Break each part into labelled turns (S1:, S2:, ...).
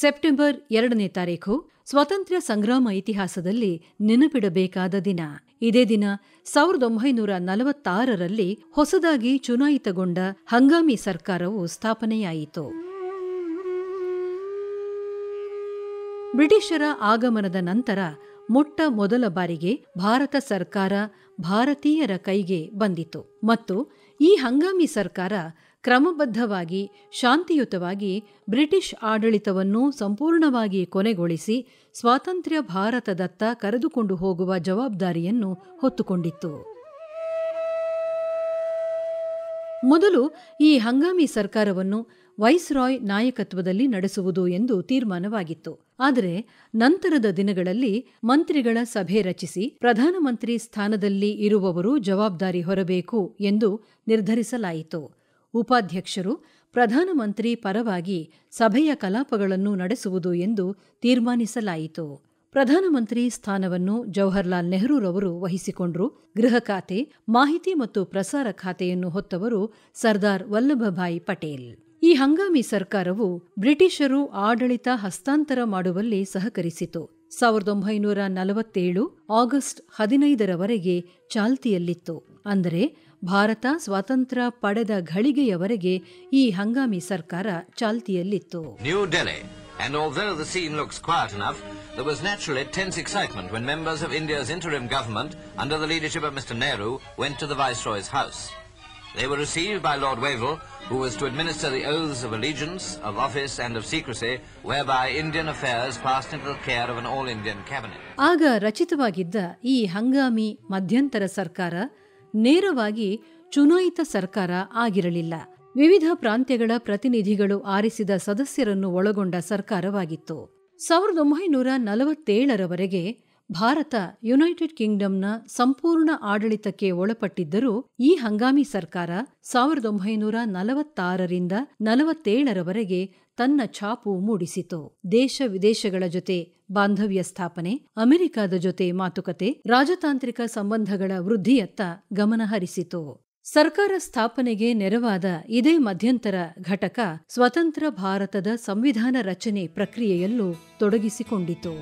S1: September ಎರಡನೇ ತಾರೀಖು ಸ್ವಾತಂತ್ರ್ಯ ಸಂಗ್ರಾಮ ಇತಿಹಾಸದಲ್ಲಿ ನೆನಪಿಡಬೇಕಾದ ದಿನ ಇದೇ ದಿನ ಸಾವಿರದ ಒಂಬೈನೂರ ನಲವತ್ತಾರರಲ್ಲಿ ಹೊಸದಾಗಿ ಚುನಾಯಿತಗೊಂಡ ಹಂಗಾಮಿ ಸರ್ಕಾರವು ಸ್ಥಾಪನೆಯಾಯಿತು ಬ್ರಿಟಿಷರ ಆಗಮನದ ನಂತರ ಮೊಟ್ಟ ಮೊದಲ ಬಾರಿಗೆ ಭಾರತ ಸರ್ಕಾರ ಭಾರತೀಯರ ಕೈಗೆ ಬಂದಿತು ಮತ್ತು ಈ ಹಂಗಾಮಿ ಸರ್ಕಾರ ಕ್ರಮಬದ್ಧವಾಗಿ ಶಾಂತಿಯುತವಾಗಿ ಬ್ರಿಟಿಷ್ ಆಡಳಿತವನ್ನು ಸಂಪೂರ್ಣವಾಗಿ ಕೊನೆಗೊಳಿಸಿ ಸ್ವಾತಂತ್ರ್ಯ ಭಾರತದತ್ತ ಕರೆದುಕೊಂಡು ಹೋಗುವ ಜವಾಬ್ದಾರಿಯನ್ನು ಹೊತ್ತುಕೊಂಡಿತ್ತು ಮೊದಲು ಈ ಹಂಗಾಮಿ ಸರ್ಕಾರವನ್ನು ವೈಸ್ರಾಯ್ ನಾಯಕತ್ವದಲ್ಲಿ ನಡೆಸುವುದು ಎಂದು ತೀರ್ಮಾನವಾಗಿತ್ತು ಆದರೆ ನಂತರದ ದಿನಗಳಲ್ಲಿ ಮಂತ್ರಿಗಳ ಸಭೆ ರಚಿಸಿ ಪ್ರಧಾನಮಂತ್ರಿ ಸ್ಥಾನದಲ್ಲಿ ಇರುವವರು ಜವಾಬ್ದಾರಿ ಹೊರಬೇಕು ಎಂದು ನಿರ್ಧರಿಸಲಾಯಿತು ಉಪಾಧ್ಯಕ್ಷರು ಪ್ರಧಾನಮಂತ್ರಿ ಪರವಾಗಿ ಸಭೆಯ ಕಲಾಪಗಳನ್ನು ನಡೆಸುವುದು ಎಂದು ತೀರ್ಮಾನಿಸಲಾಯಿತು ಪ್ರಧಾನಮಂತ್ರಿ ಸ್ಥಾನವನ್ನು ಜವಾಹರ್ಲಾಲ್ ನೆಹರೂರವರು ವಹಿಸಿಕೊಂಡ್ರು ಗೃಹ ಖಾತೆ ಮಾಹಿತಿ ಮತ್ತು ಪ್ರಸಾರ ಖಾತೆಯನ್ನು ಹೊತ್ತವರು ಸರ್ದಾರ್ ವಲ್ಲಭಭಾಯಿ ಪಟೇಲ್ ಈ ಹಂಗಾಮಿ ಸರ್ಕಾರವು ಬ್ರಿಟಿಷರು ಆಡಳಿತ ಹಸ್ತಾಂತರ ಮಾಡುವಲ್ಲಿ ಸಹಕರಿಸಿತು ಸಾವಿರದ ಒಂಬೈನೂರ ನಲವತ್ತೇಳು ಆಗಸ್ಟ್ ಹದಿನೈದರವರೆಗೆ ಚಾಲ್ತಿಯಲ್ಲಿತ್ತು ಅಂದರೆ ಭಾರತ ಸ್ವಾತಂತ್ರ್ಯ ಪಡೆದ ಘಳಿಗೆಯವರೆಗೆ ಈ ಹಂಗಾಮಿ ಸರ್ಕಾರ ಚಾಲ್ತಿಯಲ್ಲಿತ್ತು
S2: New Delhi. And although the scene looks quiet enough, there was naturally tense excitement when members of India's interim government, under the leadership of Mr. Nehru, went to the Viceroy's house. They were received by Lord Wavell, who was to administer the oaths of allegiance, of office, and of secrecy, whereby Indian affairs passed into the care of an all-Indian cabinet.
S1: ಆಗ ರಚಿತವಾಗಿದ್ದ ಈ ಹಂಗಾಮಿ ಮಧ್ಯಂತರ ಸರ್ಕಾರ ನೇರವಾಗಿ ಚುನಾಯಿತ ಸರ್ಕಾರ ಆಗಿರಲಿಲ್ಲ ವಿವಿಧ ಪ್ರಾಂತ್ಯಗಳ ಪ್ರತಿನಿಧಿಗಳು ಆರಿಸಿದ ಸದಸ್ಯರನ್ನು ಒಳಗೊಂಡ ಸರ್ಕಾರವಾಗಿತ್ತು ಸಾವಿರದ ಒಂಬೈನೂರ ನಲವತ್ತೇಳರವರೆಗೆ ಭಾರತ ಯುನೈಟೆಡ್ ಕಿಂಗ್ಡಂನ ಸಂಪೂರ್ಣ ಆಡಳಿತಕ್ಕೆ ಒಳಪಟ್ಟಿದ್ದರೂ ಈ ಹಂಗಾಮಿ ಸರ್ಕಾರ ಸಾವಿರದ ಒಂಬೈನೂರ ನಲವತ್ತಾರರಿಂದ ನಲವತ್ತೇಳರವರೆಗೆ ತನ್ನ ಛಾಪು ಮೂಡಿಸಿತು ದೇಶ ವಿದೇಶಗಳ ಜೊತೆ ಬಾಂಧವ್ಯ ಸ್ಥಾಪನೆ ಅಮೆರಿಕದ ಜೊತೆ ಮಾತುಕತೆ ರಾಜತಾಂತ್ರಿಕ ಸಂಬಂಧಗಳ ವೃದ್ಧಿಯತ್ತ ಗಮನ ಹರಿಸಿತು ಸರ್ಕಾರ ಸ್ಥಾಪನೆಗೆ ನೆರವಾದ ಇದೇ ಮಧ್ಯಂತರ ಘಟಕ ಸ್ವತಂತ್ರ ಭಾರತದ ಸಂವಿಧಾನ ರಚನೆ ಪ್ರಕ್ರಿಯೆಯಲ್ಲೂ ತೊಡಗಿಸಿಕೊಂಡಿತು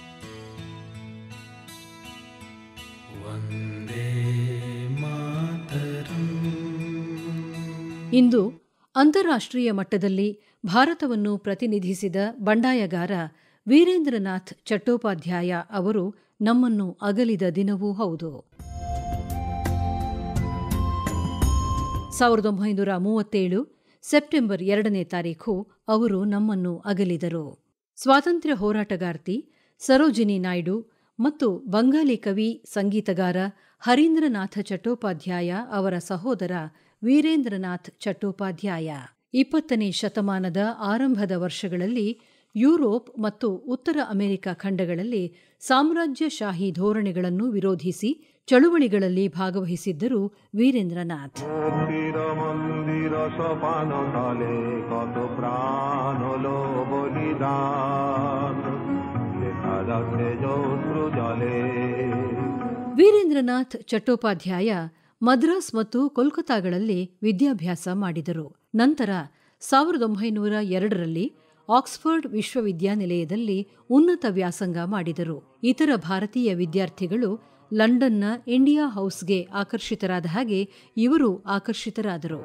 S1: ಇಂದು ಅಂತಾರಾಷ್ಟ್ರೀಯ ಮಟ್ಟದಲ್ಲಿ ಭಾರತವನ್ನು ಪ್ರತಿನಿಧಿಸಿದ ಬಂಡಾಯಗಾರ ವೀರೇಂದ್ರನಾಥ್ ಚಟ್ಟೋಪಾಧ್ಯಾಯ ಅವರು ನಮ್ಮನ್ನು ಅಗಲಿದ ದಿನವೂ ಹೌದು ಸಾವಿರದ ಒಂಬೈನೂರ ಮೂವತ್ತೇಳು ಸೆಪ್ಟೆಂಬರ್ ಎರಡನೇ ತಾರೀಖು ಅವರು ನಮ್ಮನ್ನು ಅಗಲಿದರು ಸ್ವಾತಂತ್ರ್ಯ ಹೋರಾಟಗಾರ್ತಿ ಸರೋಜಿನಿ ನಾಯ್ಡು ಮತ್ತು ಬಂಗಾಲಿ ಕವಿ ಸಂಗೀತಗಾರ ಹರೀಂದ್ರನಾಥ ಚಟ್ಟೋಪಾಧ್ಯಾಯ ಅವರ ಸಹೋದರ ವೀರೇಂದ್ರನಾಥ್ ಚಟ್ಟೋಪಾಧ್ಯಾಯ ಇಪ್ಪತ್ತನೇ ಶತಮಾನದ ಆರಂಭದ ವರ್ಷಗಳಲ್ಲಿ ಯುರೋಪ್ ಮತ್ತು ಉತ್ತರ ಅಮೆರಿಕ ಖಂಡಗಳಲ್ಲಿ ಸಾಮ್ರಾಜ್ಯಶಾಹಿ ಧೋರಣೆಗಳನ್ನು ವಿರೋಧಿಸಿ ಚಳುವಳಿಗಳಲ್ಲಿ ಭಾಗವಹಿಸಿದ್ದರು ವೀರೇಂದ್ರನಾಥ್
S3: মন্দির মন্দির সোপান তলে কত প্রাণ হলো বলিদান দেখা যাচ্ছে যৌত্র জলে
S1: ವೀರೇಂದ್ರನಾಥ್ ಚಟ್ಟೋಪಾಧ್ಯಾಯ ಮದ್ರಾಸ್ ಮತ್ತು ಕೋಲ್ಕತಾಗಳಲ್ಲಿ ವಿದ್ಯಾಭ್ಯಾಸ ಮಾಡಿದರು ನಂತರ ಸಾವಿರದ ಒಂಬೈನೂರ ಎರಡರಲ್ಲಿ ಆಕ್ಸ್ಫರ್ಡ್ ವಿಶ್ವವಿದ್ಯಾನಿಲಯದಲ್ಲಿ ಉನ್ನತ ವ್ಯಾಸಂಗ ಮಾಡಿದರು ಇತರ ಭಾರತೀಯ ವಿದ್ಯಾರ್ಥಿಗಳು ಲಂಡನ್ನ ಇಂಡಿಯಾ ಹೌಸ್ಗೆ ಆಕರ್ಷಿತರಾದ ಹಾಗೆ ಇವರು ಆಕರ್ಷಿತರಾದರು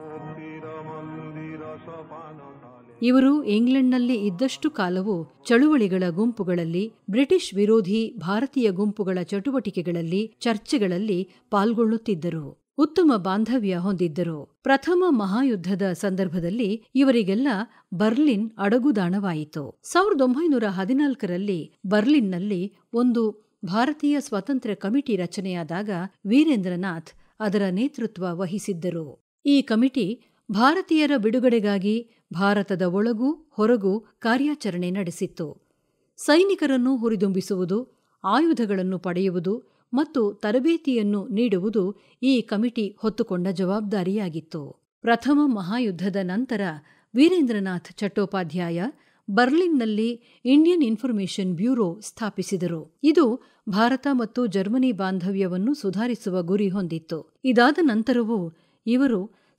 S1: ಇವರು ಇಂಗ್ಲೆಂಡ್ನಲ್ಲಿ ಇದ್ದಷ್ಟು ಕಾಲವು ಚಳುವಳಿಗಳ ಗುಂಪುಗಳಲ್ಲಿ ಬ್ರಿಟಿಷ್ ವಿರೋಧಿ ಭಾರತೀಯ ಗುಂಪುಗಳ ಚಟುವಟಿಕೆಗಳಲ್ಲಿ ಚರ್ಚೆಗಳಲ್ಲಿ ಪಾಲ್ಗೊಳ್ಳುತ್ತಿದ್ದರು ಉತ್ತಮ ಬಾಂಧವ್ಯ ಹೊಂದಿದ್ದರು ಪ್ರಥಮ ಮಹಾಯುದ್ಧದ ಸಂದರ್ಭದಲ್ಲಿ ಇವರಿಗೆಲ್ಲ ಬರ್ಲಿನ್ ಅಡಗುದಾಣವಾಯಿತು ಸಾವಿರದ ಒಂಬೈನೂರ ಹದಿನಾಲ್ಕರಲ್ಲಿ ಬರ್ಲಿನ್ನಲ್ಲಿ ಒಂದು ಭಾರತೀಯ ಸ್ವಾತಂತ್ರ್ಯ ಕಮಿಟಿ ರಚನೆಯಾದಾಗ ವೀರೇಂದ್ರನಾಥ್ ಅದರ ನೇತೃತ್ವ ವಹಿಸಿದ್ದರು ಈ ಕಮಿಟಿ ಭಾರತೀಯರ ಬಿಡುಗಡೆಗಾಗಿ ಭಾರತದ ಒಳಗೂ ಹೊರಗೂ ಕಾರ್ಯಾಚರಣೆ ನಡೆಸಿತ್ತು ಸೈನಿಕರನ್ನು ಹುರಿದುಂಬಿಸುವುದು ಆಯುಧಗಳನ್ನು ಪಡೆಯುವುದು ಮತ್ತು ತರಬೇತಿಯನ್ನು ನೀಡುವುದು ಈ ಕಮಿಟಿ ಹೊತ್ತುಕೊಂಡ ಜವಾಬ್ದಾರಿಯಾಗಿತ್ತು ಪ್ರಥಮ ಮಹಾಯುದ್ಧದ ನಂತರ ವೀರೇಂದ್ರನಾಥ್ ಚಟ್ಟೋಪಾಧ್ಯಾಯ ಬರ್ಲಿನ್ನಲ್ಲಿ ಇಂಡಿಯನ್ ಇನ್ಫಾರ್ಮೇಷನ್ ಬ್ಯೂರೋ ಸ್ಥಾಪಿಸಿದರು ಇದು ಭಾರತ ಮತ್ತು ಜರ್ಮನಿ ಬಾಂಧವ್ಯವನ್ನು ಸುಧಾರಿಸುವ ಗುರಿ ಹೊಂದಿತ್ತು ಇದಾದ ನಂತರವೂ ಇವರು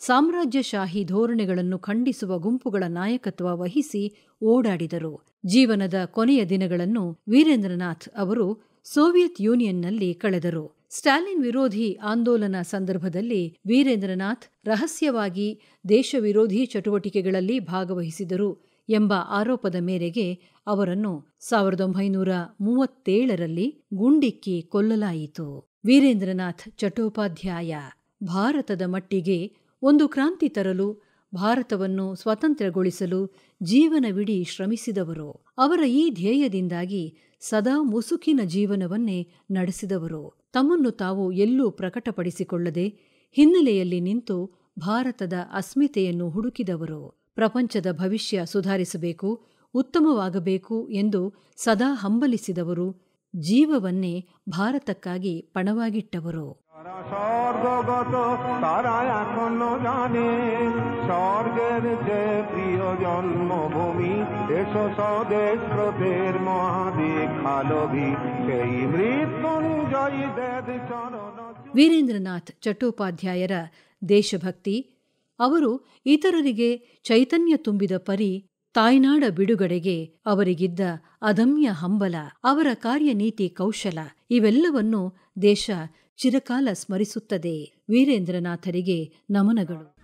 S1: ಸಾಮ್ರಾಜ್ಯಶಾಹಿ ಧೋರಣೆಗಳನ್ನು ಖಂಡಿಸುವ ಗುಂಪುಗಳ ನಾಯಕತ್ವ ವಹಿಸಿ ಓಡಾಡಿದರು ಜೀವನದ ಕೊನೆಯ ದಿನಗಳನ್ನು ವೀರೇಂದ್ರನಾಥ್ ಅವರು ಸೋವಿಯತ್ ಯೂನಿಯನ್ನಲ್ಲಿ ಕಳೆದರು ಸ್ಟಾಲಿನ್ ವಿರೋಧಿ ಆಂದೋಲನ ಸಂದರ್ಭದಲ್ಲಿ ವೀರೇಂದ್ರನಾಥ್ ರಹಸ್ಯವಾಗಿ ದೇಶ ವಿರೋಧಿ ಚಟುವಟಿಕೆಗಳಲ್ಲಿ ಭಾಗವಹಿಸಿದರು ಎಂಬ ಆರೋಪದ ಮೇರೆಗೆ ಅವರನ್ನು ಸಾವಿರದ ಒಂಬೈನೂರ ಮೂವತ್ತೇಳರಲ್ಲಿ ಗುಂಡಿಕ್ಕಿ ಕೊಲ್ಲಲಾಯಿತು ವೀರೇಂದ್ರನಾಥ್ ಚಟ್ಟೋಪಾಧ್ಯಾಯ ಭಾರತದ ಮಟ್ಟಿಗೆ ಒಂದು ಕ್ರಾಂತಿ ತರಲು ಭಾರತವನ್ನು ಸ್ವತಂತ್ರಗೊಳಿಸಲು ಜೀವನವಿಡೀ ಶ್ರಮಿಸಿದವರು ಅವರ ಈ ಧ್ಯೇಯದಿಂದಾಗಿ ಸದಾ ಮುಸುಕಿನ ಜೀವನವನ್ನೇ ನಡೆಸಿದವರು ತಮ್ಮನ್ನು ತಾವು ಎಲ್ಲೂ ಪ್ರಕಟಪಡಿಸಿಕೊಳ್ಳದೆ ಹಿನ್ನೆಲೆಯಲ್ಲಿ ನಿಂತು ಭಾರತದ ಅಸ್ಮಿತೆಯನ್ನು ಹುಡುಕಿದವರು ಪ್ರಪಂಚದ ಭವಿಷ್ಯ ಸುಧಾರಿಸಬೇಕು ಉತ್ತಮವಾಗಬೇಕು ಎಂದು ಸದಾ ಹಂಬಲಿಸಿದವರು ಜೀವವನ್ನೇ ಭಾರತಕ್ಕಾಗಿ ಪಣವಾಗಿಟ್ಟವರು
S3: যারা স্বর্গগত তারা এখনো জানে স্বর্গের যে প্রিয় জন্মভূমি এসো স্বদেশ ব্রতের মহাদীক্ষালভি সেই মৃত্যুঞ্জয়ী দেব চরণ
S1: ವೀರೇಂದ್ರನಾಥ್ ಚಟ್ಟೋಪಾಧ್ಯಾಯರ ದೇಶಭಕ್ತಿ ಅವರು ಇತರರಿಗೆ ಚೈತನ್ಯ ತುಂಬಿದ ಪರಿ ತಾಯ್ನಾಡ ಬಿಡುಗಡೆಗೆ ಅವರಿಗಿದ್ದ ಅದಮ್ಯ ಹಂಬಲ ಅವರ ಕಾರ್ಯನೀತಿ ಕೌಶಲ ಇವೆಲ್ಲವನ್ನೂ ದೇಶ ಚಿರಕಾಲ ಸ್ಮರಿಸುತ್ತದೆ ವೀರೇಂದ್ರನಾಥರಿಗೆ ನಮನಗಳು